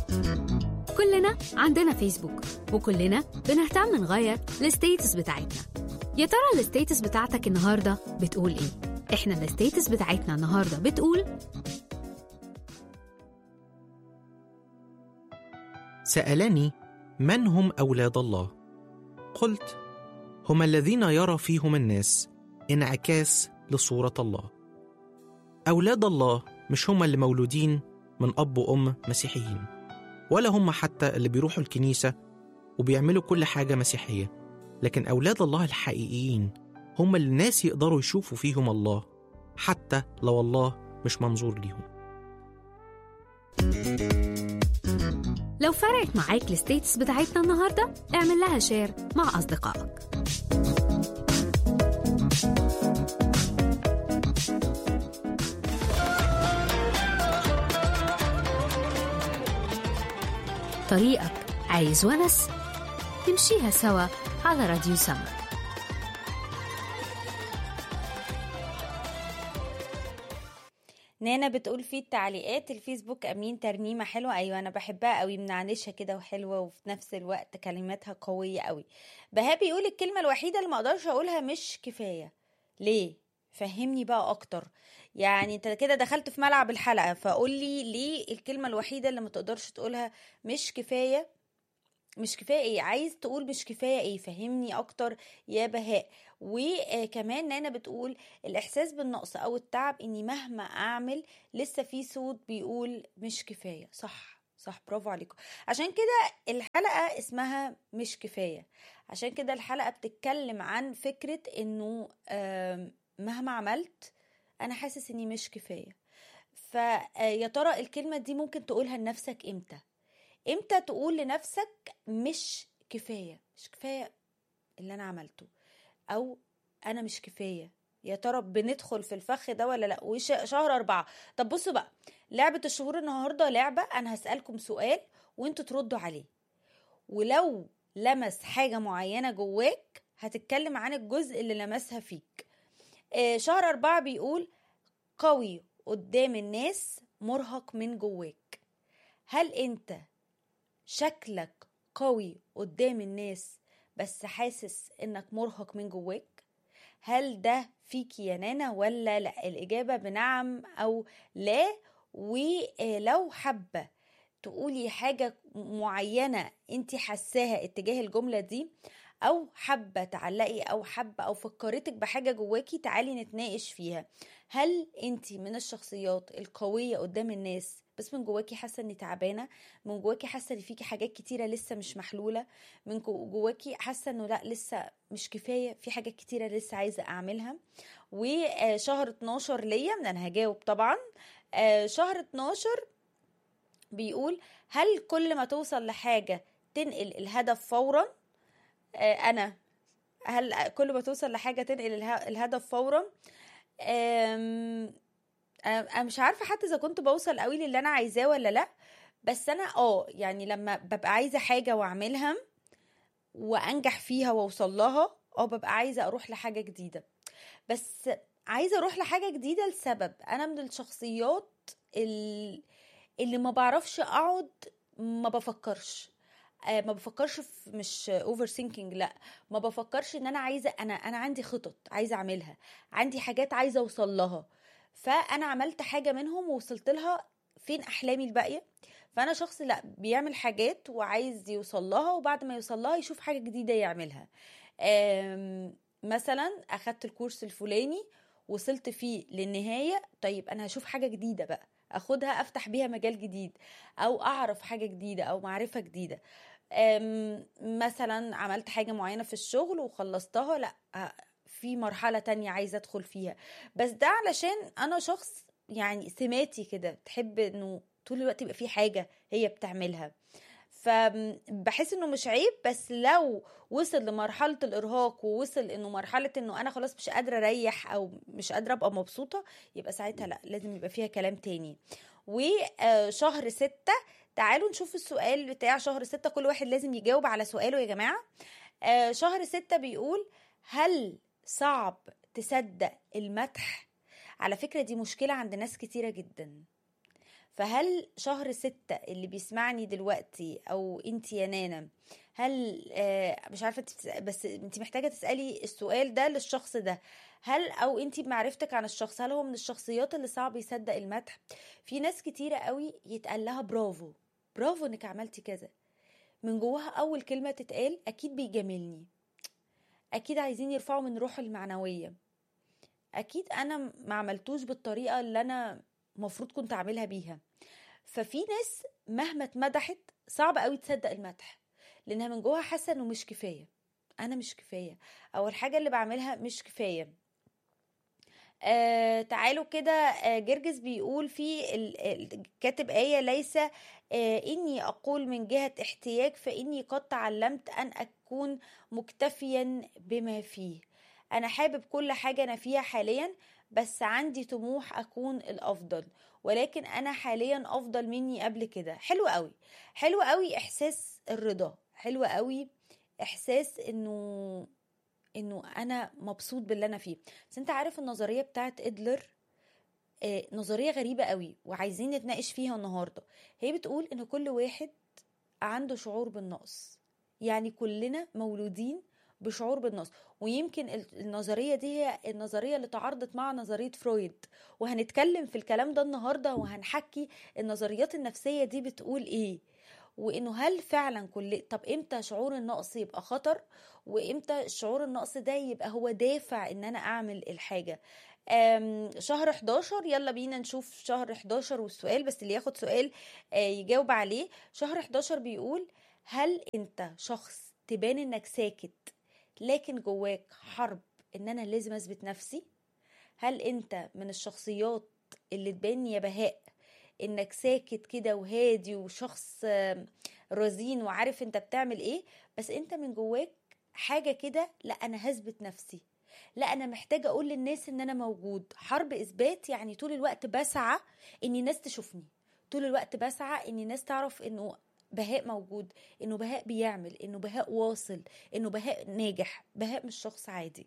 كلنا عندنا فيسبوك وكلنا بنهتم نغير الستيتس بتاعتنا يا ترى الستيتس بتاعتك النهارده بتقول ايه احنا الستيتس بتاعتنا النهارده بتقول سألني من هم أولاد الله؟ قلت هم الذين يرى فيهم الناس انعكاس لصورة الله. أولاد الله مش هم اللي مولودين من أب وأم مسيحيين ولا هم حتى اللي بيروحوا الكنيسة وبيعملوا كل حاجة مسيحية لكن أولاد الله الحقيقيين هم اللي الناس يقدروا يشوفوا فيهم الله حتى لو الله مش منظور ليهم لو فرقت معاك الستيتس بتاعتنا النهارده اعمل لها شير مع اصدقائك طريقك عايز ونس نمشيها سوا على راديو سمر نانا بتقول في التعليقات الفيسبوك امين ترنيمه حلوه ايوه انا بحبها قوي منعنشه كده وحلوه وفي نفس الوقت كلماتها قويه قوي بهاء بيقول الكلمه الوحيده اللي ما اقدرش اقولها مش كفايه ليه فهمني بقى اكتر يعني انت كده دخلت في ملعب الحلقه فقول لي ليه الكلمه الوحيده اللي ما تقدرش تقولها مش كفايه مش كفايه ايه عايز تقول مش كفايه ايه فهمني اكتر يا بهاء وكمان نانا بتقول الاحساس بالنقص او التعب اني مهما اعمل لسه في صوت بيقول مش كفايه صح صح برافو عليكم عشان كده الحلقه اسمها مش كفايه عشان كده الحلقه بتتكلم عن فكره انه آم، مهما عملت انا حاسس اني مش كفايه فيا ترى الكلمه دي ممكن تقولها لنفسك امتى امتى تقول لنفسك مش كفايه مش كفايه اللي انا عملته او انا مش كفايه يا ترى بندخل في الفخ ده ولا لا وش شهر أربعة طب بصوا بقى لعبة الشهور النهاردة لعبة أنا هسألكم سؤال وانتوا تردوا عليه ولو لمس حاجة معينة جواك هتتكلم عن الجزء اللي لمسها فيك آه، شهر أربعة بيقول قوي قدام الناس مرهق من جواك هل انت شكلك قوي قدام الناس بس حاسس انك مرهق من جواك هل ده فيكي يا نانا ولا لا الاجابه بنعم او لا ولو حابه تقولي حاجه معينه انت حاساها اتجاه الجمله دي او حابه تعلقي او حابه او فكرتك بحاجه جواكي تعالي نتناقش فيها هل انت من الشخصيات القويه قدام الناس بس من جواكي حاسه اني تعبانه من جواكي حاسه ان فيكي حاجات كتيره لسه مش محلوله من جو- جواكي حاسه انه لا لسه مش كفايه في حاجات كتيره لسه عايزه اعملها وشهر 12 ليا انا هجاوب طبعا آه، شهر 12 بيقول هل كل ما توصل لحاجه تنقل الهدف فورا آه، انا هل كل ما توصل لحاجه تنقل اله- الهدف فورا آم، انا أنا مش عارفه حتى اذا كنت بوصل قوي للي انا عايزاه ولا لا بس انا اه يعني لما ببقى عايزه حاجه واعملها وانجح فيها واوصل لها اه ببقى عايزه اروح لحاجه جديده بس عايزه اروح لحاجه جديده لسبب انا من الشخصيات ال- اللي ما بعرفش اقعد ما بفكرش آه، ما بفكرش في مش اوفر ثينكينج لا ما بفكرش ان انا عايزه انا انا عندي خطط عايزه اعملها عندي حاجات عايزه اوصل لها فانا عملت حاجه منهم ووصلت لها فين احلامي الباقيه فانا شخص لا بيعمل حاجات وعايز يوصل لها وبعد ما يوصل لها يشوف حاجه جديده يعملها آم، مثلا اخدت الكورس الفلاني وصلت فيه للنهايه طيب انا هشوف حاجه جديده بقى اخدها افتح بيها مجال جديد او اعرف حاجه جديده او معرفه جديده أم، مثلا عملت حاجه معينه في الشغل وخلصتها لا أ- في مرحله تانية عايزه ادخل فيها بس ده علشان انا شخص يعني سماتي كده تحب انه طول الوقت يبقى في حاجه هي بتعملها فبحس انه مش عيب بس لو وصل لمرحله الارهاق ووصل انه مرحله انه انا خلاص مش قادره اريح او مش قادره ابقى مبسوطه يبقى ساعتها لا لازم يبقى فيها كلام تاني وشهر ستة تعالوا نشوف السؤال بتاع شهر ستة كل واحد لازم يجاوب على سؤاله يا جماعة آه، شهر ستة بيقول هل صعب تصدق المدح على فكرة دي مشكلة عند ناس كتيرة جدا فهل شهر ستة اللي بيسمعني دلوقتي او انت يا نانا هل آه مش عارفه تس- بس انت محتاجه تسالي السؤال ده للشخص ده هل او انت بمعرفتك عن الشخص هل هو من الشخصيات اللي صعب يصدق المدح في ناس كتيره قوي يتقال لها برافو برافو انك عملتي كذا من جواها اول كلمه تتقال اكيد بيجاملني اكيد عايزين يرفعوا من روحه المعنويه اكيد انا ما عملتوش بالطريقه اللي انا المفروض كنت اعملها بيها ففي ناس مهما اتمدحت صعب قوي تصدق المدح لانها من جواها حاسه انه مش كفايه انا مش كفايه او الحاجه اللي بعملها مش كفايه آه تعالوا كده آه جرجس بيقول في ال- ال- كاتب آية ليس آه إني أقول من جهة احتياج فإني قد تعلمت أن أكون مكتفيا بما فيه أنا حابب كل حاجة أنا فيها حاليا بس عندي طموح أكون الأفضل ولكن أنا حاليا أفضل مني قبل كده حلو قوي حلو قوي إحساس الرضا حلو قوي إحساس إنه انه انا مبسوط باللي انا فيه بس انت عارف النظريه بتاعت ادلر آه نظريه غريبه قوي وعايزين نتناقش فيها النهارده هي بتقول ان كل واحد عنده شعور بالنقص يعني كلنا مولودين بشعور بالنقص ويمكن ال- النظريه دي هي النظريه اللي تعارضت مع نظريه فرويد وهنتكلم في الكلام ده النهارده وهنحكي النظريات النفسيه دي بتقول ايه وانه هل فعلا كل طب امتى شعور النقص يبقى خطر وامتى شعور النقص ده يبقى هو دافع ان انا اعمل الحاجه أم، شهر 11 يلا بينا نشوف شهر 11 والسؤال بس اللي ياخد سؤال آه، يجاوب عليه شهر 11 بيقول هل انت شخص تبان انك ساكت لكن جواك حرب ان انا لازم اثبت نفسي هل انت من الشخصيات اللي تبان يا بهاء انك ساكت كده وهادي وشخص آم، رزين وعارف انت بتعمل ايه بس انت من جواك حاجة كده لا انا هثبت نفسي لا انا محتاجة اقول للناس ان انا موجود حرب اثبات يعني طول الوقت بسعى ان الناس تشوفني طول الوقت بسعى ان الناس تعرف انه بهاء موجود انه بهاء بيعمل انه بهاء واصل انه بهاء ناجح بهاء مش شخص عادي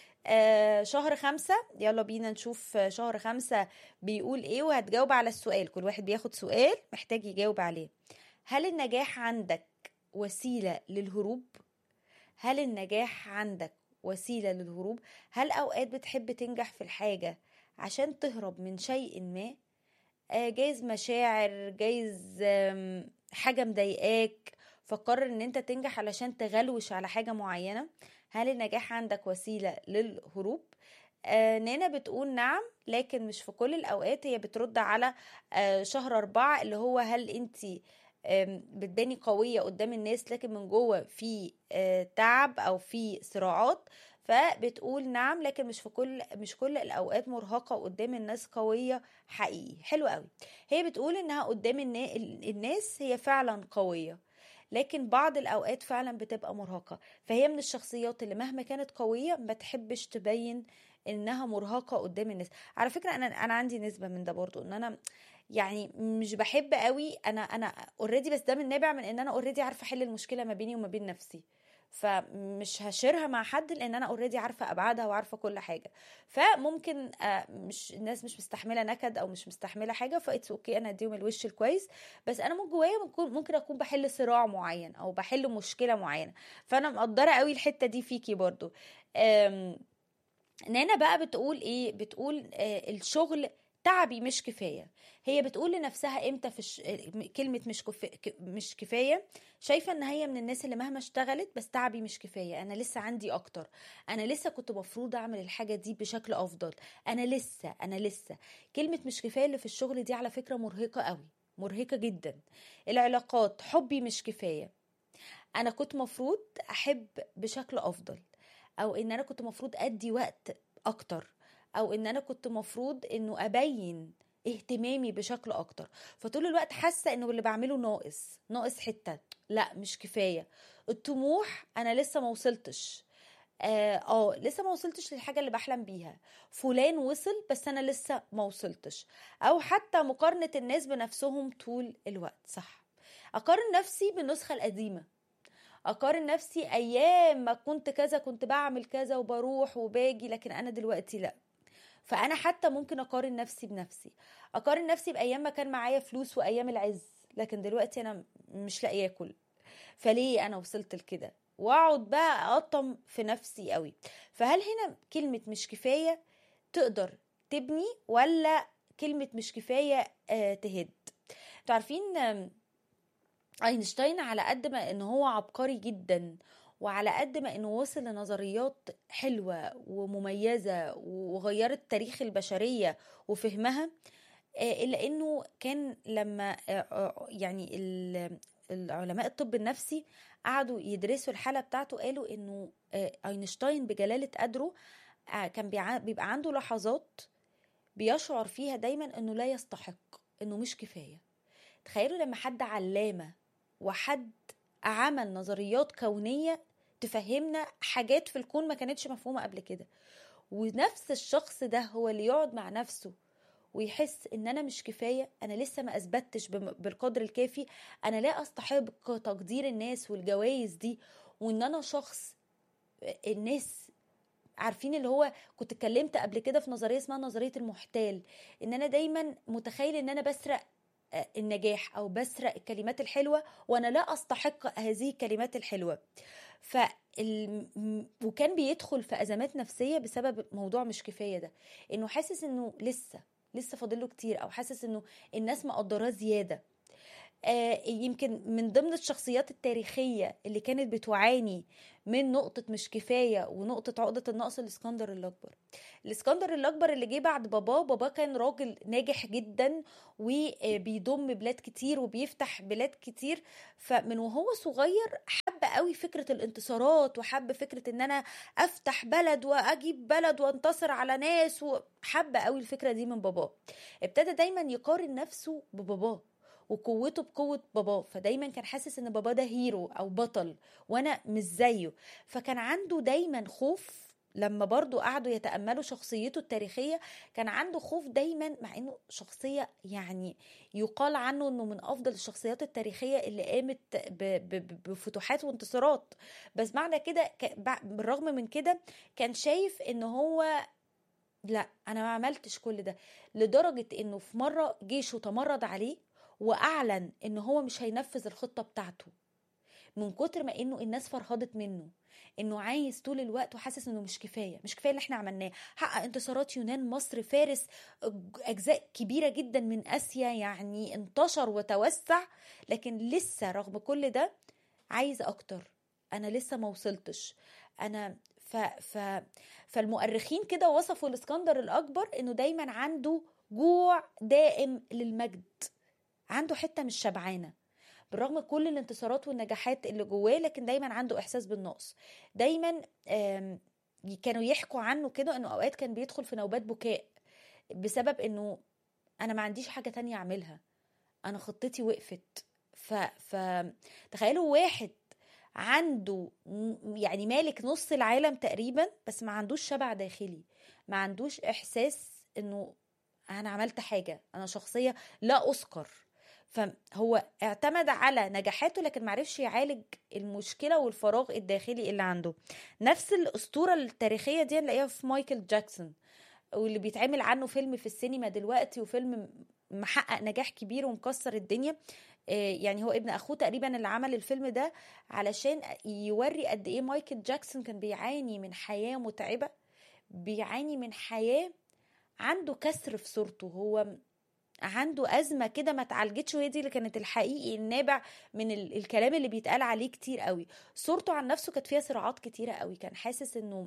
آه شهر خمسة يلا بينا نشوف آه، شهر خمسة بيقول ايه وهتجاوب على السؤال كل واحد بياخد سؤال محتاج يجاوب عليه هل النجاح عندك وسيلة للهروب؟ هل النجاح عندك وسيلة للهروب؟ هل أوقات بتحب تنجح في الحاجة عشان تهرب من شيء ما؟ آه، جايز مشاعر جايز آم، حاجة مضايقاك فقرر ان انت تنجح علشان تغلوش على حاجة معينة هل النجاح عندك وسيلة للهروب آه نانا بتقول نعم لكن مش في كل الأوقات هي بترد على آه شهر أربعة اللي هو هل انت آم، بتباني قوية قدام الناس لكن من جوه في آه، تعب أو في صراعات فبتقول نعم لكن مش في كل مش كل الأوقات مرهقة قدام الناس قوية حقيقي حلو قوي هي بتقول إنها قدام النا- الناس هي فعلا قوية لكن بعض الأوقات فعلا بتبقى مرهقة فهي من الشخصيات اللي مهما كانت قوية ما تحبش تبين إنها مرهقة قدام الناس على فكرة أنا أنا عندي نسبة من ده برضو إن أنا يعني مش بحب قوي انا انا اوريدي بس ده من نابع من ان انا اوريدي عارفه احل المشكله ما بيني وما بين نفسي فمش هشيرها مع حد لان انا اوريدي عارفه ابعادها وعارفه كل حاجه فممكن آه، مش الناس مش مستحمله نكد او مش مستحمله حاجه فايتس اوكي انا اديهم الوش الكويس بس انا من جوايا ممكن ممكن اكون بحل صراع معين او بحل مشكله معينه فانا مقدره قوي الحته دي فيكي برضو آم، نانا بقى بتقول ايه بتقول آه الشغل تعبي مش كفايه هي بتقول لنفسها امتى في الش... كلمه مش كف... ك- مش كفايه شايفه ان هي من الناس اللي مهما اشتغلت بس تعبي مش كفايه انا لسه عندي اكتر انا لسه كنت مفروض اعمل الحاجه دي بشكل افضل انا لسه انا لسه كلمه مش كفايه اللي في الشغل دي على فكره مرهقه قوي مرهقه جدا العلاقات حبي مش كفايه انا كنت مفروض احب بشكل افضل او ان انا كنت مفروض ادي وقت اكتر او ان انا كنت مفروض انه ابين اهتمامي بشكل اكتر فطول الوقت حاسه انه اللي بعمله ناقص ناقص حته لا مش كفايه الطموح انا لسه ما وصلتش اه آه، لسه ما وصلتش للحاجه اللي بحلم بيها فلان وصل بس انا لسه ما وصلتش او حتى مقارنه الناس بنفسهم طول الوقت صح اقارن نفسي بالنسخه القديمه اقارن نفسي ايام ما كنت كذا كنت بعمل كذا وبروح وباجي لكن انا دلوقتي لا فانا حتى ممكن اقارن نفسي بنفسي اقارن نفسي بايام ما كان معايا فلوس وايام العز لكن دلوقتي انا مش لاقيه اكل فليه انا وصلت لكده واقعد بقى اقطم في نفسي قوي فهل هنا كلمه مش كفايه تقدر تبني ولا كلمه مش كفايه آه تهد انتوا عارفين آم، اينشتاين على قد ما ان هو عبقري جدا وعلى قد ما انه وصل لنظريات حلوه ومميزه وغيرت تاريخ البشريه وفهمها آه، الا انه كان لما آه، آه، يعني ال- العلماء الطب النفسي قعدوا يدرسوا الحاله بتاعته قالوا انه آه، اينشتاين بجلاله قدره آه، كان بيع- بيبقى عنده لحظات بيشعر فيها دايما انه لا يستحق انه مش كفايه تخيلوا لما حد علامه وحد عمل نظريات كونيه تفهمنا حاجات في الكون ما كانتش مفهومه قبل كده ونفس الشخص ده هو اللي يقعد مع نفسه ويحس ان انا مش كفايه انا لسه ما اثبتش بم- بالقدر الكافي انا لا استحق تقدير الناس والجوائز دي وان انا شخص الناس عارفين اللي هو كنت اتكلمت قبل كده في نظريه اسمها نظريه المحتال ان انا دايما متخيل ان انا بسرق آه، النجاح او بسرق الكلمات الحلوه وانا لا استحق هذه الكلمات الحلوه ف وكان بيدخل في ازمات نفسيه بسبب موضوع مش كفايه ده انه حاسس انه لسه لسه فاضله كتير او حاسس انه الناس مقدراه زياده آه، يمكن من ضمن الشخصيات التاريخية اللي كانت بتعاني من نقطة مش كفاية ونقطة عقدة النقص الإسكندر الأكبر الإسكندر الأكبر اللي جه بعد باباه باباه كان راجل ناجح جدا وبيضم بلاد كتير وبيفتح بلاد كتير فمن وهو صغير حب قوي فكرة الانتصارات وحب فكرة ان انا افتح بلد واجيب بلد وانتصر على ناس وحب قوي الفكرة دي من باباه ابتدى دايما يقارن نفسه بباباه وقوته بقوة باباه فدايما كان حاسس ان باباه ده هيرو او بطل وانا مش زيه فكان عنده دايما خوف لما برضو قعدوا يتأملوا شخصيته التاريخية كان عنده خوف دايما مع انه شخصية يعني يقال عنه انه من افضل الشخصيات التاريخية اللي قامت ب- ب- بفتوحات وانتصارات بس معنى كده ك- بع- بالرغم من كده كان شايف ان هو لا انا ما عملتش كل ده لدرجة انه في مرة جيشه تمرد عليه واعلن ان هو مش هينفذ الخطة بتاعته من كتر ما انه الناس فرهضت منه انه عايز طول الوقت وحاسس انه مش كفايه مش كفايه اللي احنا عملناه حقق انتصارات يونان مصر فارس اجزاء كبيره جدا من اسيا يعني انتشر وتوسع لكن لسه رغم كل ده عايز اكتر انا لسه ما وصلتش انا ف ف فالمؤرخين كده وصفوا الاسكندر الاكبر انه دايما عنده جوع دائم للمجد عنده حته مش شبعانه بالرغم من كل الانتصارات والنجاحات اللي جواه لكن دايما عنده احساس بالنقص دايما آم، كانوا يحكوا عنه كده انه اوقات كان بيدخل في نوبات بكاء بسبب انه انا ما عنديش حاجه تانية اعملها انا خطتي وقفت ف ف تخيلوا واحد عنده م- يعني مالك نص العالم تقريبا بس ما عندوش شبع داخلي ما عندوش احساس انه انا عملت حاجه انا شخصيه لا اذكر فهو اعتمد على نجاحاته لكن معرفش يعالج المشكله والفراغ الداخلي اللي عنده نفس الاسطوره التاريخيه دي نلاقيها في مايكل جاكسون واللي بيتعمل عنه فيلم في السينما دلوقتي وفيلم محقق نجاح كبير ومكسر الدنيا آه، يعني هو ابن اخوه تقريبا اللي عمل الفيلم ده علشان يوري قد ايه مايكل جاكسون كان بيعاني من حياه متعبه بيعاني من حياه عنده كسر في صورته هو عنده أزمة كده ما اتعالجتش وهي دي اللي كانت الحقيقي النابع من ال- الكلام اللي بيتقال عليه كتير قوي صورته عن نفسه كانت فيها صراعات كتيرة قوي كان حاسس انه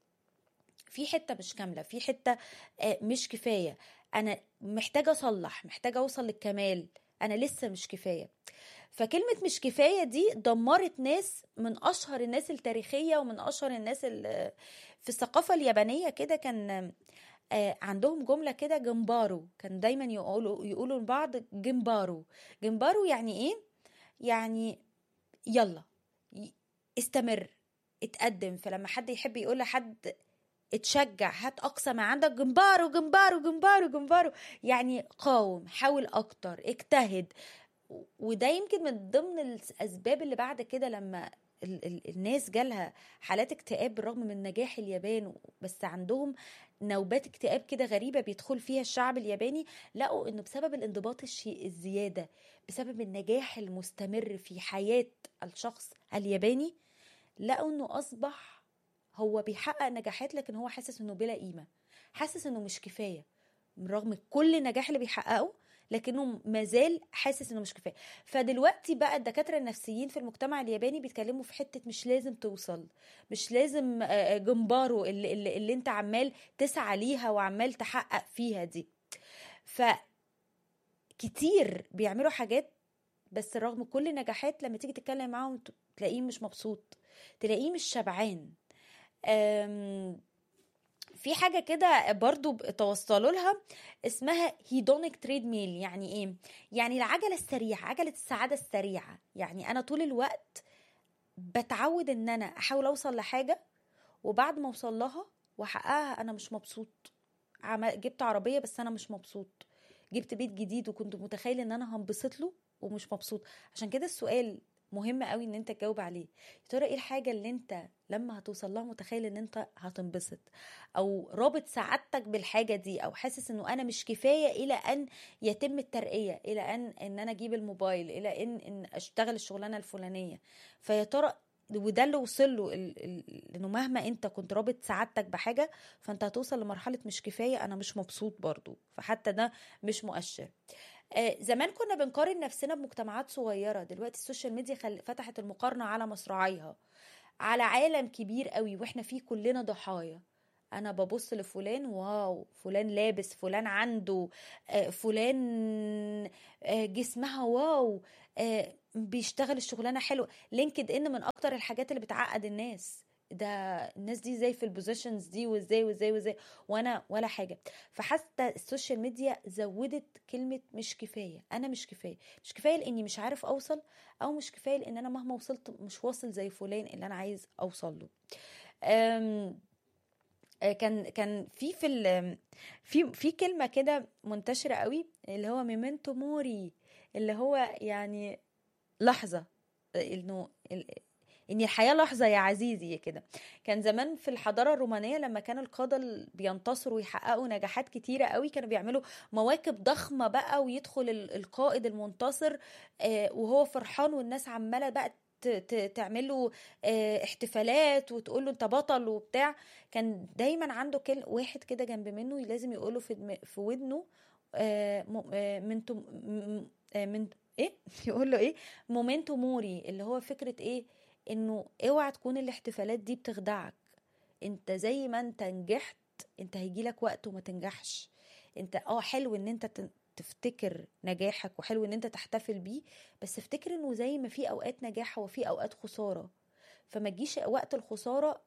في حتة مش كاملة في حتة آه، مش كفاية أنا محتاجة أصلح محتاجة أوصل للكمال أنا لسه مش كفاية فكلمة مش كفاية دي دمرت ناس من أشهر الناس التاريخية ومن أشهر الناس ال- في الثقافة اليابانية كده كان آه، عندهم جملة كده جمبارو كان دايما يقولوا يقولوا لبعض جمبارو جمبارو يعني ايه يعني يلا ي- استمر اتقدم فلما حد يحب يقول لحد اتشجع هات اقصى ما عندك جمبارو جمبارو جمبارو جمبارو يعني قاوم حاول اكتر اجتهد و- وده يمكن من ضمن الاسباب اللي بعد كده لما ال ال الناس جالها حالات اكتئاب بالرغم من نجاح اليابان بس عندهم نوبات اكتئاب كده غريبة بيدخل فيها الشعب الياباني لقوا انه بسبب الانضباط الشيء الزيادة بسبب النجاح المستمر في حياة الشخص الياباني لقوا انه اصبح هو بيحقق نجاحات لكن هو حاسس انه بلا قيمة حاسس انه مش كفاية رغم كل النجاح اللي بيحققه لكنه مازال حاسس انه مش كفايه فدلوقتي بقى الدكاتره النفسيين في المجتمع الياباني بيتكلموا في حته مش لازم توصل مش لازم جمبارو اللي, اللي, اللي انت عمال تسعى ليها وعمال تحقق فيها دي ف كتير بيعملوا حاجات بس رغم كل النجاحات لما تيجي تتكلم معاهم تلاقيه مش مبسوط تلاقيه مش شبعان في حاجه كده برضو توصلوا لها اسمها هيدونيك تريد ميل يعني ايه يعني العجله السريعه عجله السعاده السريعه يعني انا طول الوقت بتعود ان انا احاول اوصل لحاجه وبعد ما اوصل لها واحققها انا مش مبسوط جبت عربيه بس انا مش مبسوط جبت بيت جديد وكنت متخيل ان انا هنبسط له ومش مبسوط عشان كده السؤال مهم قوي ان انت تجاوب عليه يا ترى ايه الحاجه اللي انت لما هتوصل لها متخيل ان انت هتنبسط او رابط سعادتك بالحاجه دي او حاسس انه انا مش كفايه الى ان يتم الترقيه الى ان ان انا اجيب الموبايل الى ان ان اشتغل الشغلانه الفلانيه فيا ترى وده اللي وصل له انه مهما انت كنت رابط سعادتك بحاجه فانت هتوصل لمرحله مش كفايه انا مش مبسوط برضو فحتى ده مش مؤشر آه زمان كنا بنقارن نفسنا بمجتمعات صغيرة دلوقتي السوشيال ميديا خل... فتحت المقارنة على مصراعيها على عالم كبير قوي واحنا فيه كلنا ضحايا انا ببص لفلان واو فلان لابس فلان عنده آه فلان آه جسمها واو بيشتغل الشغلانة حلوة لينكد ان من اكتر الحاجات اللي بتعقد الناس ده الناس دي زي في البوزيشنز دي وازاي وازاي وازاي وانا ولا حاجه فحتى السوشيال ميديا زودت كلمه مش كفايه انا مش كفايه مش كفايه لاني مش عارف اوصل او مش كفايه لان انا مهما وصلت مش واصل زي فلان اللي انا عايز اوصل له كان كان في في في في كلمه كده منتشره قوي اللي هو ميمنتو موري اللي هو يعني لحظه انه ان الحياه لحظه يا عزيزي كده كان زمان في الحضاره الرومانيه لما كان القاده بينتصروا ويحققوا نجاحات كتيره قوي كانوا بيعملوا مواكب ضخمه بقى ويدخل القائد المنتصر وهو فرحان والناس عماله بقى تعمل له احتفالات وتقول له انت بطل وبتاع كان دايما عنده كل واحد كده جنب منه لازم يقول له في في ودنه من من ايه يقول له ايه مومنتو موري اللي هو فكره ايه انه اوعى تكون الاحتفالات دي بتخدعك انت زي ما انت نجحت انت هيجيلك وقت وما تنجحش انت اه حلو ان انت تفتكر نجاحك وحلو ان انت تحتفل بيه بس افتكر انه زي ما في اوقات نجاح وفي اوقات خساره فما تجيش وقت الخساره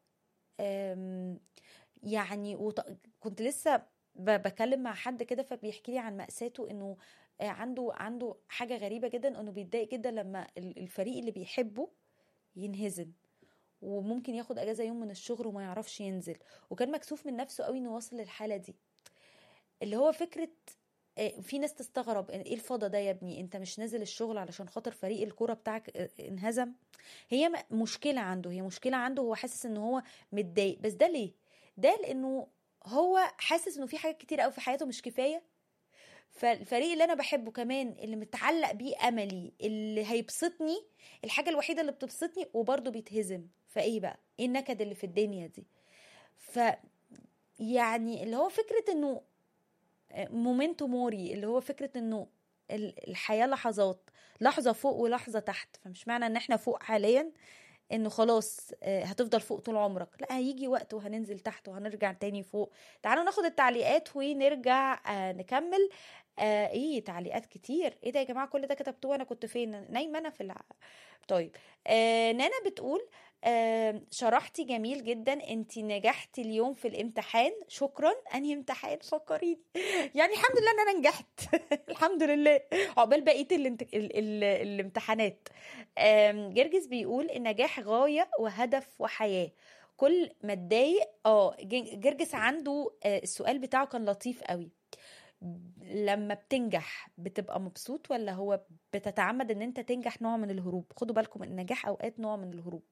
يعني وط... كنت لسه بكلم مع حد كده فبيحكي لي عن مأساته انه عنده عنده حاجه غريبه جدا انه بيتضايق جدا لما الفريق اللي بيحبه ينهزم وممكن ياخد اجازه يوم من الشغل وما يعرفش ينزل وكان مكسوف من نفسه قوي انه واصل للحاله دي اللي هو فكره في ناس تستغرب ايه الفضا ده يا ابني انت مش نازل الشغل علشان خاطر فريق الكوره بتاعك انهزم هي مشكله عنده هي مشكله عنده هو حاسس ان هو متضايق بس ده ليه ده لانه هو حاسس انه في حاجات كتير قوي في حياته مش كفايه فالفريق اللي انا بحبه كمان اللي متعلق بيه املي اللي هيبسطني الحاجه الوحيده اللي بتبسطني وبرضه بيتهزم فايه بقى ايه النكد اللي في الدنيا دي ف يعني اللي هو فكره انه مومنتو موري اللي هو فكره انه الحياه لحظات لحظه فوق ولحظه تحت فمش معنى ان احنا فوق حاليا انه خلاص هتفضل فوق طول عمرك لا هيجي وقت وهننزل تحت وهنرجع تاني فوق تعالوا ناخد التعليقات ونرجع نكمل آه ايه تعليقات كتير ايه ده يا جماعه كل ده كتبتوه انا كنت فين نايمه انا في الع... طيب آه نانا بتقول آه شرحتي جميل جدا انت نجحتي اليوم في الامتحان شكرا انهي امتحان فكريني يعني الحمد لله ان انا نجحت الحمد لله عقبال بقيه الانت... ال... ال... الامتحانات جرجس بيقول النجاح غايه وهدف وحياه كل ما اتضايق اه جرجس عنده السؤال بتاعه كان لطيف قوي لما بتنجح بتبقى مبسوط ولا هو بتتعمد ان انت تنجح نوع من الهروب خدوا بالكم ان النجاح اوقات نوع من الهروب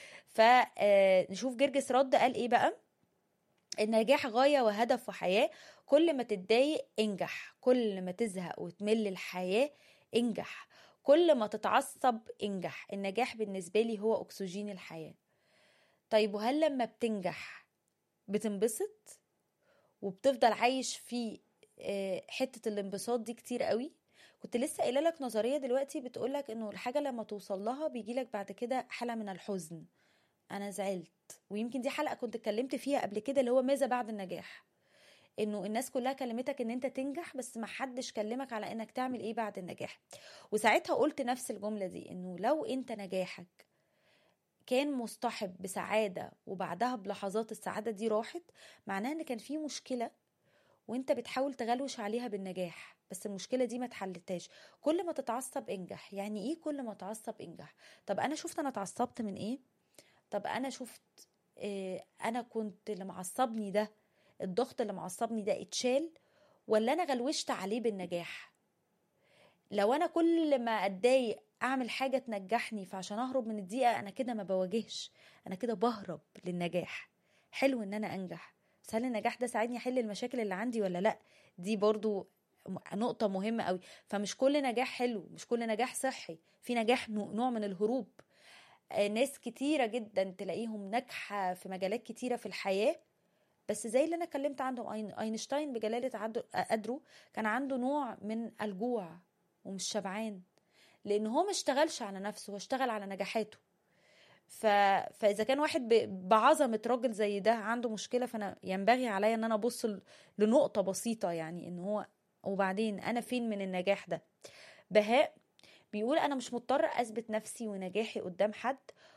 فنشوف جرجس رد قال ايه بقى النجاح غاية وهدف وحياة كل ما تتضايق انجح كل ما تزهق وتمل الحياة انجح كل ما تتعصب انجح النجاح بالنسبة لي هو أكسجين الحياة طيب وهل لما بتنجح بتنبسط وبتفضل عايش في آه، حتة الانبساط دي كتير قوي كنت لسه قايله لك نظريه دلوقتي بتقولك انه الحاجه لما توصل لها بيجيلك بعد كده حاله من الحزن انا زعلت ويمكن دي حلقه كنت اتكلمت فيها قبل كده اللي هو ماذا بعد النجاح انه الناس كلها كلمتك ان انت تنجح بس ما حدش كلمك على انك تعمل ايه بعد النجاح وساعتها قلت نفس الجمله دي انه لو انت نجاحك كان مصطحب بسعاده وبعدها بلحظات السعاده دي راحت معناها ان كان في مشكله وانت بتحاول تغلوش عليها بالنجاح بس المشكلة دي ما اتحلتهاش كل ما تتعصب انجح يعني ايه كل ما اتعصب انجح طب انا شفت انا اتعصبت من ايه طب انا شفت إيه انا كنت اللي معصبني ده الضغط اللي معصبني ده اتشال ولا انا غلوشت عليه بالنجاح لو انا كل ما اتضايق اعمل حاجة تنجحني فعشان اهرب من الضيقة انا كده ما بواجهش انا كده بهرب للنجاح حلو ان انا انجح بس هل النجاح ده ساعدني احل المشاكل اللي عندي ولا لا دي برضو نقطة مهمة قوي فمش كل نجاح حلو مش كل نجاح صحي في نجاح نوع من الهروب ناس كتيرة جدا تلاقيهم ناجحة في مجالات كتيرة في الحياة بس زي اللي انا اتكلمت عنهم اينشتاين بجلالة قدره كان عنده نوع من الجوع ومش شبعان لان هو ما اشتغلش على نفسه هو اشتغل على نجاحاته ف... فاذا كان واحد ب... بعظمه راجل زي ده عنده مشكله فانا ينبغي عليا ان انا ابص لنقطه بسيطه يعني ان هو وبعدين انا فين من النجاح ده بهاء بيقول انا مش مضطر اثبت نفسي ونجاحي قدام حد